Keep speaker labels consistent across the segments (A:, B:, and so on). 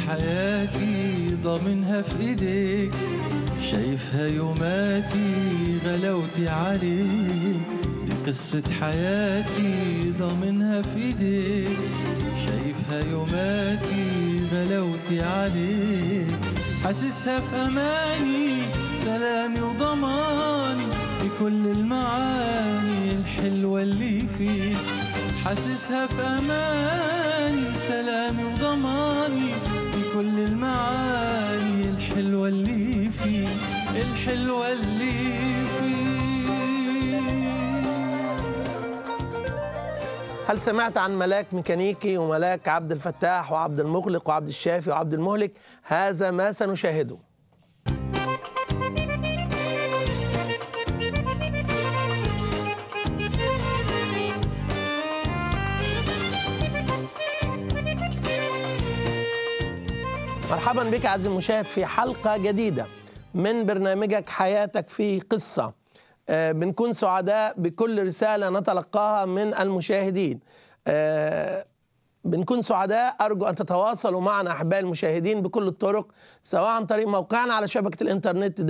A: حياتي ضامنها في ايديك شايفها يوماتي غلاوتي عليك دي قصة حياتي ضامنها في ايديك شايفها يوماتي غلاوتي عليك حاسسها في اماني سلامي وضماني بكل المعاني الحلوة اللي فيك حاسسها في اماني سلامي وضماني بكل المعاني الحلوة اللي فيك الحلوة اللي فيك
B: هل سمعت عن ملاك ميكانيكي وملاك عبد الفتاح وعبد المغلق وعبد الشافي وعبد المهلك هذا ما سنشاهده مرحبا بك عزيزي المشاهد في حلقة جديدة من برنامجك حياتك في قصة آه، بنكون سعداء بكل رسالة نتلقاها من المشاهدين آه، بنكون سعداء أرجو أن تتواصلوا معنا أحبائي المشاهدين بكل الطرق سواء عن طريق موقعنا على شبكة الإنترنت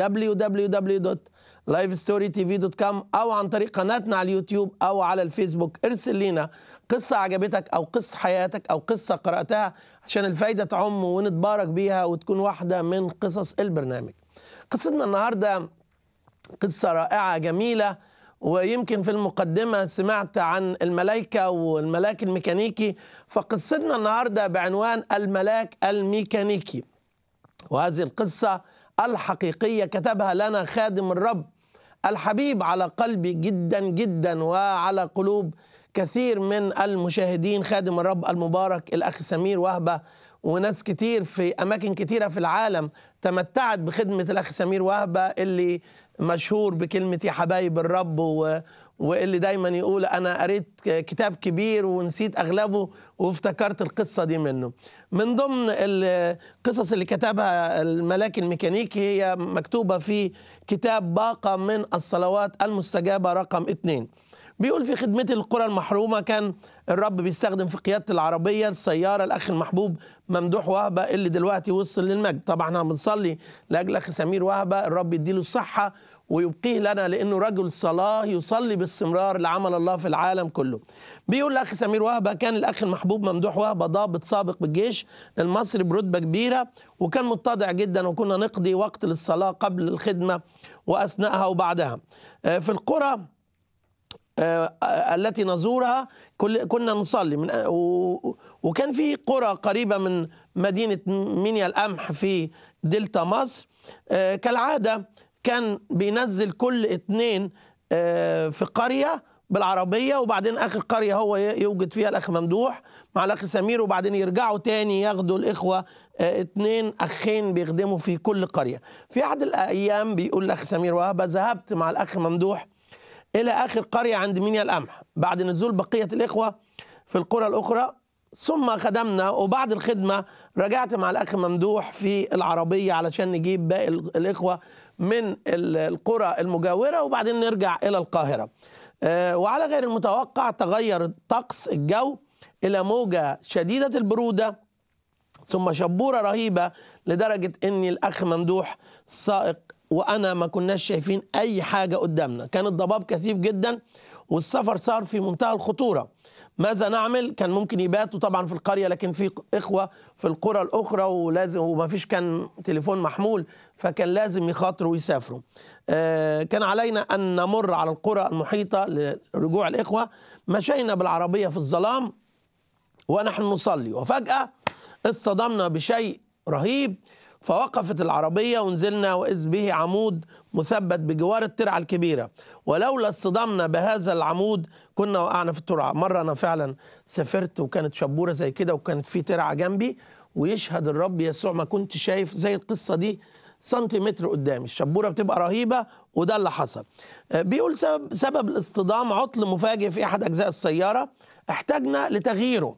B: www.livestorytv.com أو عن طريق قناتنا على اليوتيوب أو على الفيسبوك ارسل لنا قصة عجبتك أو قصة حياتك أو قصة قرأتها عشان الفايدة تعم ونتبارك بيها وتكون واحدة من قصص البرنامج قصتنا النهارده قصة رائعة جميلة ويمكن في المقدمة سمعت عن الملائكة والملاك الميكانيكي فقصتنا النهاردة بعنوان الملاك الميكانيكي وهذه القصة الحقيقية كتبها لنا خادم الرب الحبيب على قلبي جدا جدا وعلى قلوب كثير من المشاهدين خادم الرب المبارك الأخ سمير وهبة وناس كتير في أماكن كتيرة في العالم تمتعت بخدمة الأخ سمير وهبة اللي مشهور بكلمة يا حبايب الرب و... واللي دايما يقول أنا قريت كتاب كبير ونسيت أغلبه وافتكرت القصة دي منه من ضمن القصص اللي كتبها الملاك الميكانيكي هي مكتوبة في كتاب باقة من الصلوات المستجابة رقم اتنين بيقول في خدمتي للقرى المحرومة كان الرب بيستخدم في قيادة العربية السيارة الأخ المحبوب ممدوح وهبة اللي دلوقتي وصل للمجد طبعا احنا بنصلي لأجل أخ سمير وهبة الرب يديله الصحة ويبقيه لنا لأنه رجل صلاة يصلي باستمرار لعمل الله في العالم كله بيقول الأخ سمير وهبة كان الأخ المحبوب ممدوح وهبة ضابط سابق بالجيش المصري برتبة كبيرة وكان متضع جدا وكنا نقضي وقت للصلاة قبل الخدمة وأثناءها وبعدها آه، في القرى آه، التي نزورها كل كنا نصلي من و- وكان في قرى قريبه من مدينه مينيا القمح في دلتا مصر آه، كالعاده كان بينزل كل اتنين آه، في قريه بالعربيه وبعدين اخر قريه هو ي- يوجد فيها الاخ ممدوح مع الاخ سمير وبعدين يرجعوا تاني ياخدوا الاخوه آه، اتنين اخين بيخدموا في كل قريه في احد الايام بيقول الاخ سمير وهبه ذهبت مع الاخ ممدوح إلى آخر قرية عند مينيا القمح بعد نزول بقية الإخوة في القرى الأخرى ثم خدمنا وبعد الخدمة رجعت مع الأخ ممدوح في العربية علشان نجيب باقي ال- الإخوة من ال- القرى المجاورة وبعدين نرجع إلى القاهرة آه، وعلى غير المتوقع تغير الطقس الجو إلى موجة شديدة البرودة ثم شبورة رهيبة لدرجة ان الاخ ممدوح سائق وانا ما كناش شايفين اي حاجة قدامنا كان الضباب كثيف جدا والسفر صار في منتهى الخطورة ماذا نعمل كان ممكن يباتوا طبعا في القرية لكن في اخوة في القرى الاخرى ولازم وما فيش كان تليفون محمول فكان لازم يخاطروا ويسافروا آه، كان علينا ان نمر على القرى المحيطة لرجوع الاخوة مشينا بالعربية في الظلام ونحن نصلي وفجأة اصطدمنا بشيء رهيب فوقفت العربية ونزلنا وإذ به عمود مثبت بجوار الترعة الكبيرة ولولا اصطدامنا بهذا العمود كنا وقعنا في الترعة مرة أنا فعلا سافرت وكانت شبورة زي كده وكانت في ترعة جنبي ويشهد الرب يسوع ما كنت شايف زي القصة دي سنتيمتر قدامي الشبورة بتبقى رهيبة وده اللي حصل آه، بيقول سبب, سبب الاصطدام عطل مفاجئ في أحد أجزاء السيارة احتاجنا لتغييره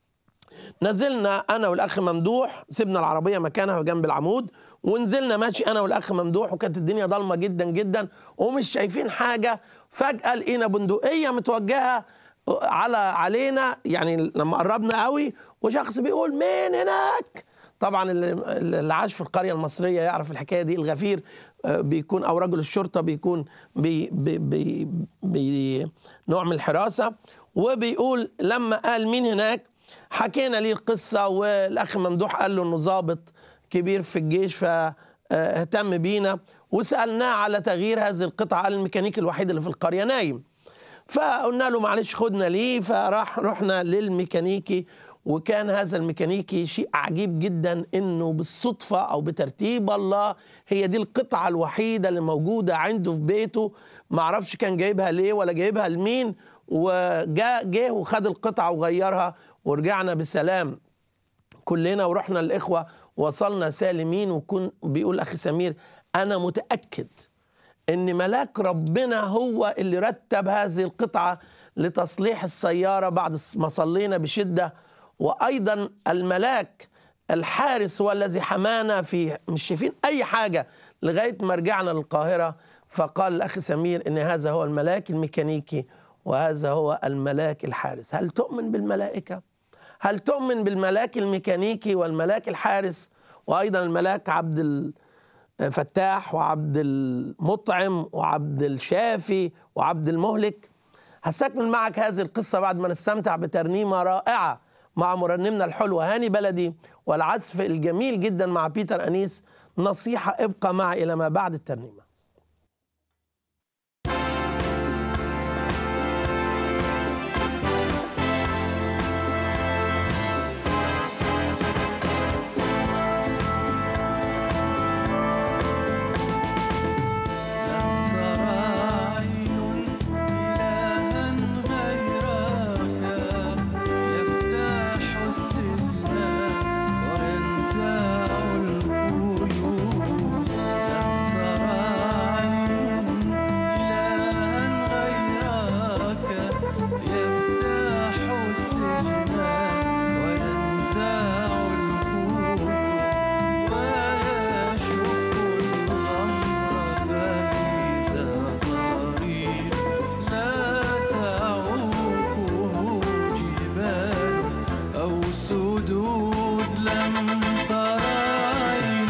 B: نزلنا انا والاخ ممدوح سيبنا العربيه مكانها جنب العمود ونزلنا ماشي انا والاخ ممدوح وكانت الدنيا ضلمه جدا جدا ومش شايفين حاجه فجاه لقينا بندقيه متوجهه على علينا يعني لما قربنا قوي وشخص بيقول مين هناك طبعا اللي اللي عاش في القريه المصريه يعرف الحكايه دي الغفير آه، بيكون او رجل الشرطه بيكون بي بي بي بي نوع من الحراسه وبيقول لما قال مين هناك حكينا ليه القصه والاخ ممدوح قال له انه ضابط كبير في الجيش فاهتم بينا وسالناه على تغيير هذه القطعه قال الميكانيكي الوحيد اللي في القريه نايم فقلنا له معلش خدنا ليه فراح رحنا للميكانيكي وكان هذا الميكانيكي شيء عجيب جدا انه بالصدفه او بترتيب الله هي دي القطعه الوحيده اللي موجوده عنده في بيته ما اعرفش كان جايبها ليه ولا جايبها لمين وجاء جه وخد القطعه وغيرها ورجعنا بسلام كلنا ورحنا الاخوه وصلنا سالمين وكن بيقول اخي سمير انا متاكد ان ملاك ربنا هو اللي رتب هذه القطعه لتصليح السياره بعد ما صلينا بشده وايضا الملاك الحارس هو الذي حمانا في مش شايفين اي حاجه لغايه ما رجعنا للقاهره فقال الاخ سمير ان هذا هو الملاك الميكانيكي وهذا هو الملاك الحارس هل تؤمن بالملائكه هل تؤمن بالملاك الميكانيكي والملاك الحارس وايضا الملاك عبد الفتاح وعبد المطعم وعبد الشافي وعبد المهلك هستكمل معك هذه القصه بعد ما نستمتع بترنيمه رائعه مع مرنمنا الحلو هاني بلدي والعزف الجميل جدا مع بيتر انيس نصيحه ابقى معي الى ما بعد الترنيمه
A: لم ترى عين إلها غيرك يفتح السجن وينزع القيود لم ترى عين إلها غيرك يفتح السجن وينزع القيود ويشق الأمر فإذا طريق لا تعوقه جبال أو سدود لم تر عين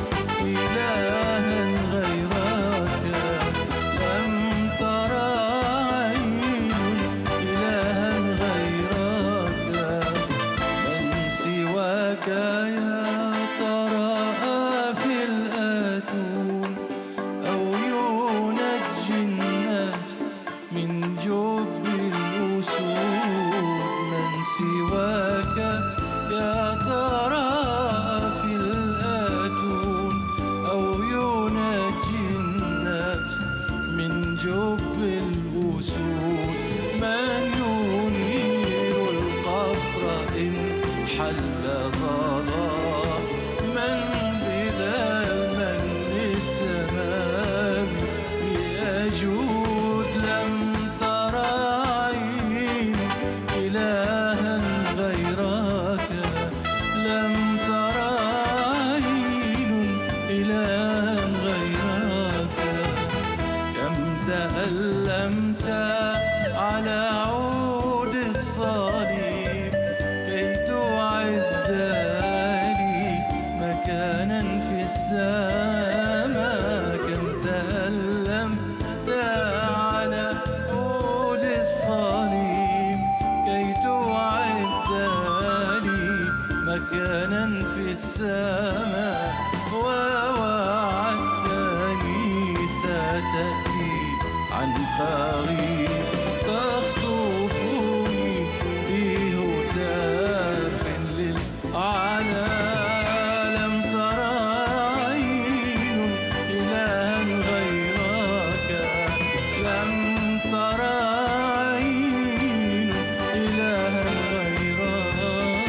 A: إلها غيرك لم تر عين إلها غيرك من سواك يا ترى في الآتون أو ينجي النفس من جب الأسود من سواك يا ترى في الآتون أو ينجي النفس من جب الأسود من ينير القفر إن حل ظلام من بلا المن السمام يجود لم ترى عين إلها غيرك لم ترى عين إلها غيرك كم تألمت على عود الصليب كي تعد لي مكانا في السماء كم تألمت على عود الصليب كي تعد لي مكانا في السماء ووعدتني ستأتي عن قريب تخطفني بهتاف للأعلى لم ترى عين إلها غيرك لم ترى عين إلها غيرك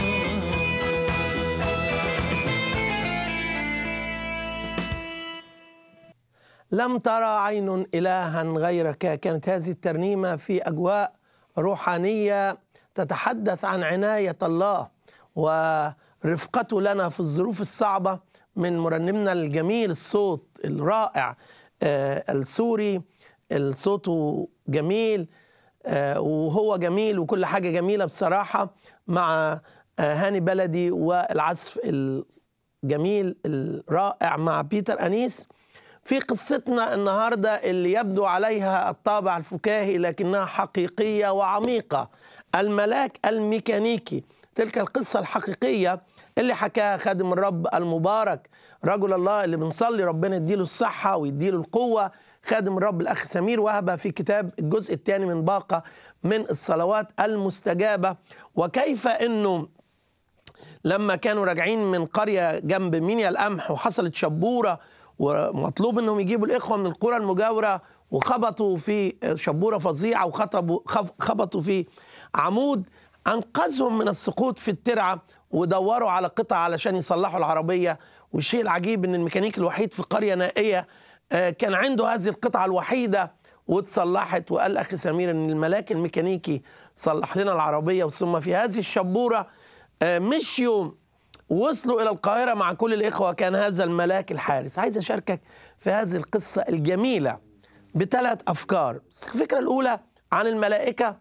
B: لم ترى عين إلها غيرك كانت هذه الترنيمة في أجواء روحانية تتحدث عن عناية الله ورفقته لنا في الظروف الصعبة من مرنمنا الجميل الصوت الرائع آه، السوري صوته جميل آه، وهو جميل وكل حاجة جميلة بصراحة مع آه، هاني بلدي والعزف ال- الجميل الرائع مع بيتر أنيس في قصتنا النهاردة اللي يبدو عليها الطابع الفكاهي لكنها حقيقية وعميقة الملاك الميكانيكي تلك القصة الحقيقية اللي حكاها خادم الرب المبارك رجل الله اللي بنصلي ربنا يديله الصحة ويديله القوة خادم الرب الأخ سمير وهبة في كتاب الجزء الثاني من باقة من الصلوات المستجابة وكيف أنه لما كانوا راجعين من قرية جنب مينيا القمح وحصلت شبورة ومطلوب انهم يجيبوا الاخوه من القرى المجاوره وخبطوا في شبوره فظيعه وخطبوا خبطوا في عمود انقذهم من السقوط في الترعه ودوروا على قطع علشان يصلحوا العربيه والشيء العجيب ان الميكانيك الوحيد في قريه نائيه كان عنده هذه القطعه الوحيده واتصلحت وقال اخي سمير ان الملاك الميكانيكي صلح لنا العربيه ثم في هذه الشبوره مشيوا وصلوا الى القاهره مع كل الاخوه كان هذا الملاك الحارس عايز اشاركك في هذه القصه الجميله بثلاث افكار الفكره الاولى عن الملائكه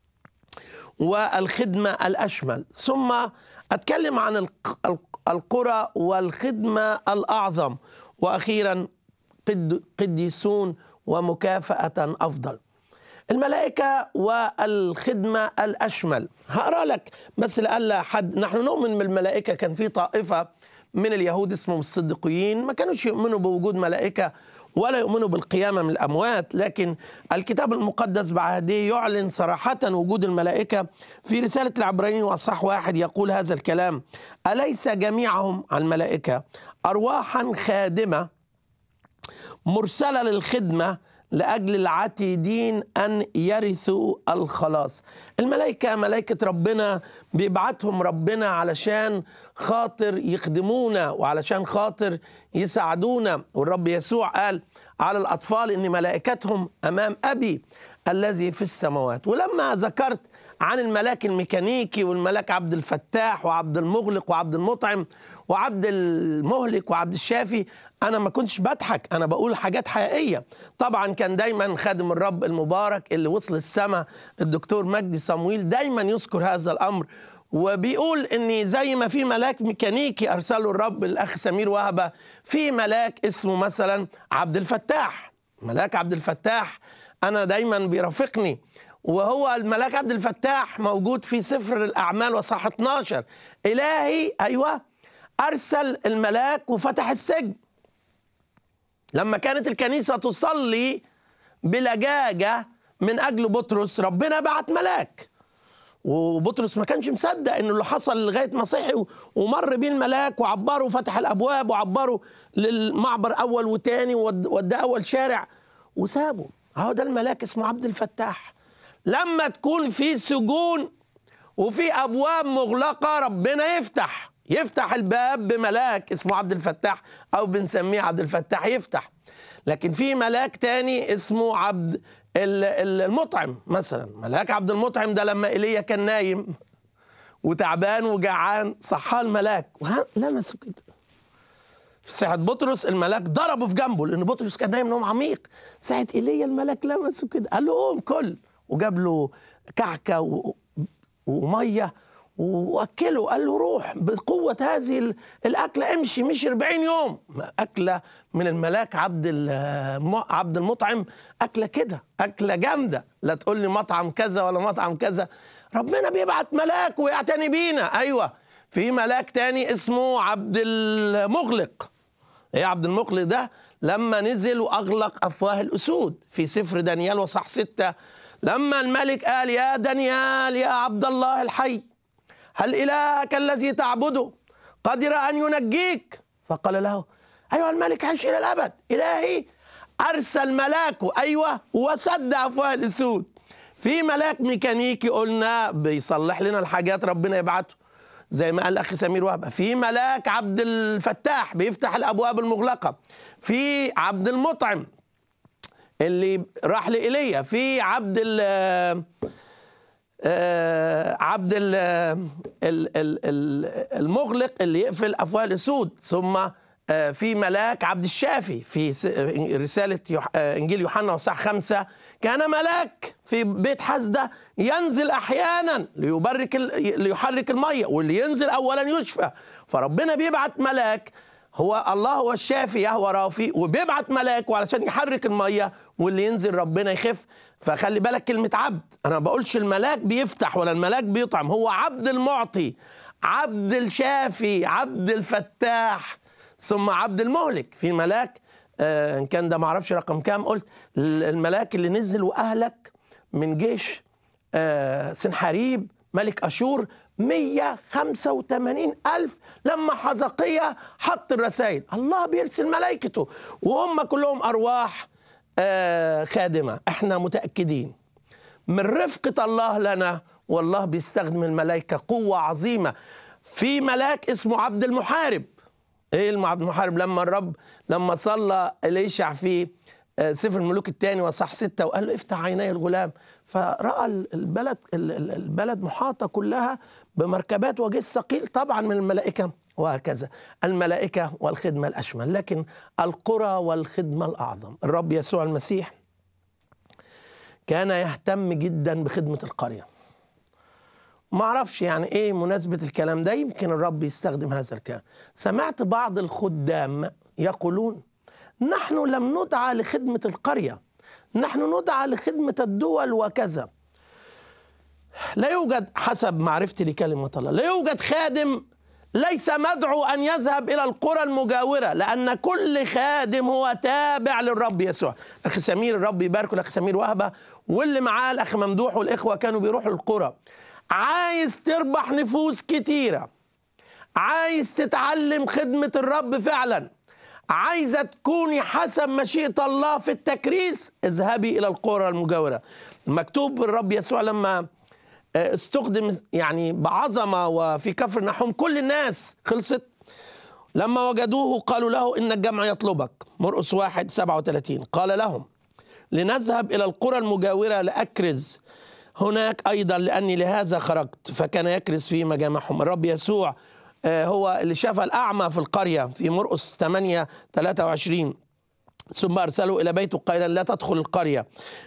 B: والخدمه الاشمل ثم اتكلم عن القرى والخدمه الاعظم واخيرا قديسون ومكافاه افضل الملائكة والخدمة الأشمل هقرأ لك بس لألا حد نحن نؤمن بالملائكة كان في طائفة من اليهود اسمهم الصديقيين ما كانوش يؤمنوا بوجود ملائكة ولا يؤمنوا بالقيامة من الأموات لكن الكتاب المقدس بعهده يعلن صراحة وجود الملائكة في رسالة العبرانيين وأصح واحد يقول هذا الكلام أليس جميعهم الملائكة أرواحا خادمة مرسلة للخدمة لاجل العتيدين ان يرثوا الخلاص الملائكه ملائكه ربنا بيبعتهم ربنا علشان خاطر يخدمونا وعلشان خاطر يساعدونا والرب يسوع قال على الاطفال ان ملائكتهم امام ابي الذي في السماوات ولما ذكرت عن الملاك الميكانيكي والملاك عبد الفتاح وعبد المغلق وعبد المطعم وعبد المهلك وعبد الشافي انا ما كنتش بضحك انا بقول حاجات حقيقيه طبعا كان دايما خادم الرب المبارك اللي وصل السماء الدكتور مجدي صمويل دايما يذكر هذا الامر وبيقول ان زي ما في ملاك ميكانيكي ارسله الرب الاخ سمير وهبه في ملاك اسمه مثلا عبد الفتاح ملاك عبد الفتاح انا دايما بيرافقني وهو الملاك عبد الفتاح موجود في سفر الاعمال وصح 12 الهي ايوه ارسل الملاك وفتح السجن لما كانت الكنيسه تصلي بلجاجه من اجل بطرس ربنا بعت ملاك وبطرس ما كانش مصدق انه اللي حصل لغايه ما صحي ومر بيه الملاك وعبره وفتح الابواب وعبره للمعبر اول وتاني وداه اول شارع وسابه اهو ده الملاك اسمه عبد الفتاح لما تكون في سجون وفي ابواب مغلقه ربنا يفتح يفتح الباب بملاك اسمه عبد الفتاح او بنسميه عبد الفتاح يفتح لكن في ملاك تاني اسمه عبد المطعم مثلا ملاك عبد المطعم ده لما ايليا كان نايم وتعبان وجعان صحاه الملاك لمسه كده في ساعة بطرس الملاك ضربه في جنبه لأن بطرس كان نايم نوم عميق ساعة إيليا الملاك لمسه كده قال له قوم كل وجاب له كعكة و... ومية واكله قال له روح بقوه هذه الاكله امشي مشي 40 يوم اكله من الملاك عبد عبد المطعم اكله كده اكله جامده لا تقول لي مطعم كذا ولا مطعم كذا ربنا بيبعت ملاك ويعتني بينا ايوه في ملاك تاني اسمه عبد المغلق ايه عبد المغلق ده لما نزل واغلق افواه الاسود في سفر دانيال وصح ستة لما الملك قال يا دانيال يا عبد الله الحي هل إلهك الذي تعبده قدر أن ينجيك فقال له أيها الملك عيش إلى الأبد إلهي أرسل ملاكه أيوة وسد أفواه الأسود في ملاك ميكانيكي قلنا بيصلح لنا الحاجات ربنا يبعته زي ما قال اخي سمير وهبه في ملاك عبد الفتاح بيفتح الابواب المغلقه في عبد المطعم اللي راح لايليا في عبد آه عبد ال ال ال المغلق اللي يقفل افواه الاسود ثم آه، في ملاك عبد الشافي في س- رسالة يوح- آه، إنجيل يوحنا وصح خمسة كان ملاك في بيت حسدة ينزل أحيانا ليبرك ال- ليحرك المية واللي ينزل أولا يشفى فربنا بيبعت ملاك هو الله هو الشافي يهوى رافي وبيبعت ملاك وعلشان يحرك المية واللي ينزل ربنا يخف فخلي بالك كلمة عبد أنا ما بقولش الملاك بيفتح ولا الملاك بيطعم هو عبد المعطي عبد الشافي عبد الفتاح ثم عبد المهلك في ملاك آه، ان كان ده معرفش رقم كام قلت ال- الملاك اللي نزل واهلك من جيش آه، سنحاريب ملك اشور 185 ألف لما حزقية حط الرسائل الله بيرسل ملائكته وهم كلهم أرواح آه، خادمة احنا متأكدين من رفقة الله لنا والله بيستخدم الملائكة قوة عظيمة في ملاك اسمه عبد المحارب ايه الم- عبد المحارب لما الرب لما صلى اليشع في آه، سفر الملوك الثاني وصح ستة وقال له افتح عيني الغلام فرأى ال- البلد ال- ال- البلد محاطة كلها بمركبات وجيش ثقيل طبعا من الملائكة وهكذا الملائكة والخدمة الأشمل لكن القرى والخدمة الأعظم الرب يسوع المسيح كان يهتم جدا بخدمة القرية ما اعرفش يعني ايه مناسبة الكلام ده يمكن الرب يستخدم هذا الكلام سمعت بعض الخدام يقولون نحن لم ندعى لخدمة القرية نحن ندعى لخدمة الدول وكذا لا يوجد حسب معرفتي لكلمة الله لا يوجد خادم ليس مدعو أن يذهب إلى القرى المجاورة لأن كل خادم هو تابع للرب يسوع أخي سمير الرب يباركه الأخ سمير وهبة واللي معاه الأخ ممدوح والإخوة كانوا بيروحوا القرى عايز تربح نفوس كتيرة عايز تتعلم خدمة الرب فعلا عايزة تكوني حسب مشيئة الله في التكريس اذهبي إلى القرى المجاورة مكتوب الرب يسوع لما آه، استخدم يعني بعظمة وفي كفر نحوم كل الناس خلصت لما وجدوه قالوا له إن الجمع يطلبك مرقس واحد سبعة وثلاثين قال لهم لنذهب إلى القرى المجاورة لأكرز هناك أيضا لأني لهذا خرجت فكان يكرز في مجامعهم الرب يسوع آه، هو اللي شفى الأعمى في القرية في مرقس 8 23 ثم أرسلوا إلى بيته قائلا لا تدخل القرية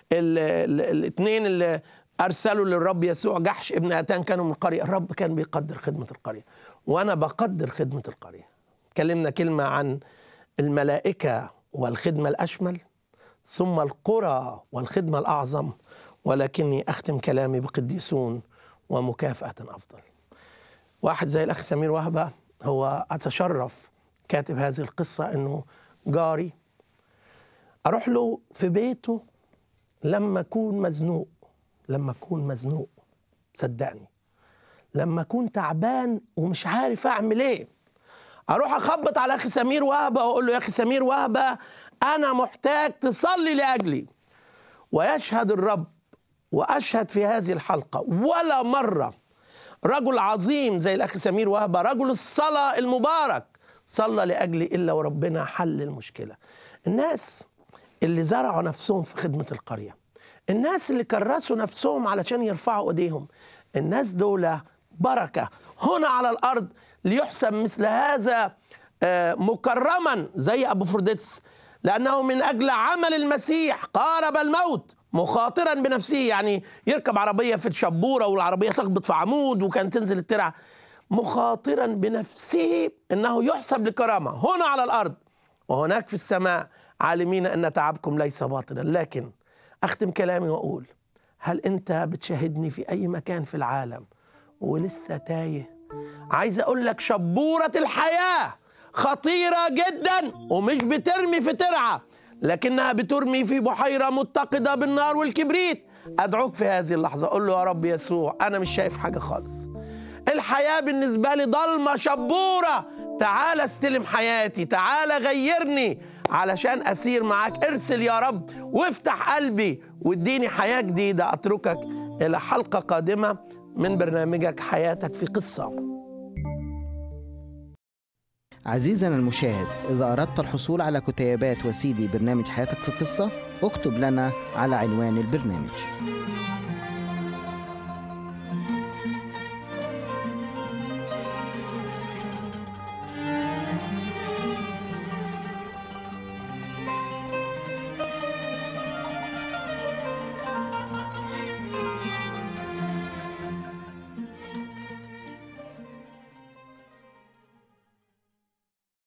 B: الاثنين اللي أرسلوا للرب يسوع جحش ابن أتان كانوا من القرية الرب كان بيقدر خدمة القرية وأنا بقدر خدمة القرية كلمنا كلمة عن الملائكة والخدمة الأشمل ثم القرى والخدمة الأعظم ولكني أختم كلامي بقديسون ومكافأة أفضل واحد زي الأخ سمير وهبة هو أتشرف كاتب هذه القصة أنه جاري أروح له في بيته لما أكون مزنوق لما أكون مزنوق صدقني لما أكون تعبان ومش عارف أعمل إيه اروح اخبط على اخي سمير وهبه واقول له يا اخي سمير وهبه انا محتاج تصلي لاجلي ويشهد الرب واشهد في هذه الحلقه ولا مره رجل عظيم زي الاخ سمير وهبه رجل الصلاه المبارك صلى لاجلي الا وربنا حل المشكله الناس اللي زرعوا نفسهم في خدمه القريه الناس اللي كرسوا نفسهم علشان يرفعوا ايديهم الناس دول بركه هنا على الارض ليحسب مثل هذا آه، مكرما زي ابو فرديتس لانه من اجل عمل المسيح قارب الموت مخاطرا بنفسه يعني يركب عربيه في الشبوره والعربيه تخبط في عمود وكان تنزل الترعه مخاطرا بنفسه انه يحسب لكرامه هنا على الارض وهناك في السماء عالمين ان تعبكم ليس باطلا لكن اختم كلامي واقول هل انت بتشاهدني في اي مكان في العالم ولسه تايه عايز اقول لك شبوره الحياه خطيره جدا ومش بترمي في ترعه لكنها بترمي في بحيره متقده بالنار والكبريت ادعوك في هذه اللحظه اقول له يا رب يسوع انا مش شايف حاجه خالص الحياه بالنسبه لي ضلمه شبوره تعال استلم حياتي تعال غيرني علشان اسير معاك ارسل يا رب وافتح قلبي واديني حياه جديده اتركك الى حلقه قادمه من برنامجك حياتك في قصه
C: عزيزنا المشاهد إذا أردت الحصول على كتيبات وسيدي برنامج حياتك في قصة اكتب لنا على عنوان البرنامج